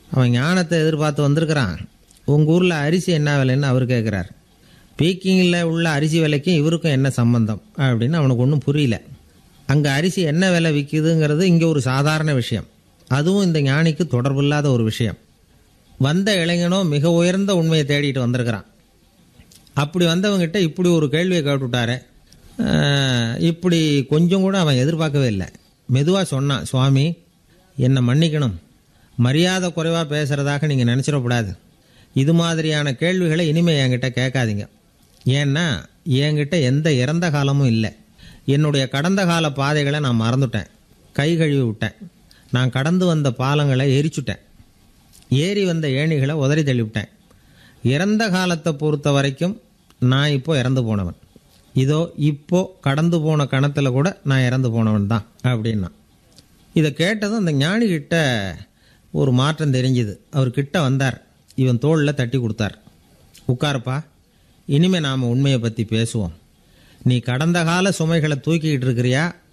அவன் ஞானத்தை எதிர்பார்த்து வந்திருக்கிறான் உங்கள் ஊரில் அரிசி என்ன விலைன்னு அவர் கேட்குறார் பீக்கிங்கில் உள்ள அரிசி விலைக்கும் இவருக்கும் என்ன சம்பந்தம் அப்படின்னு அவனுக்கு ஒன்றும் புரியல அங்கே அரிசி என்ன விலை விற்கிதுங்கிறது இங்கே ஒரு சாதாரண விஷயம் அதுவும் இந்த ஞானிக்கு தொடர்பில்லாத ஒரு விஷயம் வந்த இளைஞனோ மிக உயர்ந்த உண்மையை தேடிட்டு வந்திருக்கிறான் அப்படி வந்தவங்கிட்ட இப்படி ஒரு கேள்வியை கேட்டுவிட்டாரே அஹ், இப்படி கொஞ்சம் கூட அவன் எதிர்பார்க்கவே இல்லை மெதுவாக சொன்னான் சுவாமி என்னை மன்னிக்கணும் மரியாதை குறைவாக பேசுகிறதாக நீங்கள் நினச்சிடக்கூடாது இது மாதிரியான கேள்விகளை இனிமேல் என்கிட்ட கேட்காதீங்க ஏன்னா என்கிட்ட எந்த இறந்த காலமும் இல்லை என்னுடைய கடந்த கால பாதைகளை நான் மறந்துட்டேன் கை கழுவி விட்டேன் நான் கடந்து வந்த பாலங்களை எரிச்சுட்டேன் ஏறி வந்த ஏணிகளை உதறி தள்ளிவிட்டேன் இறந்த காலத்தை பொறுத்த வரைக்கும் நான் இப்போ இறந்து போனவன் இதோ இப்போ கடந்து போன கணத்தில் கூட நான் இறந்து போனவன் தான் அப்படின்னா இதை கேட்டதும் அந்த ஞானிகிட்ட ஒரு மாற்றம் தெரிஞ்சுது அவர் கிட்ட வந்தார் இவன் தோளில் தட்டி கொடுத்தார் உட்காருப்பா இனிமே நாம் உண்மையை பற்றி பேசுவோம் நீ கடந்த கால சுமைகளை தூக்கிக்கிட்டு இருக்கிறியா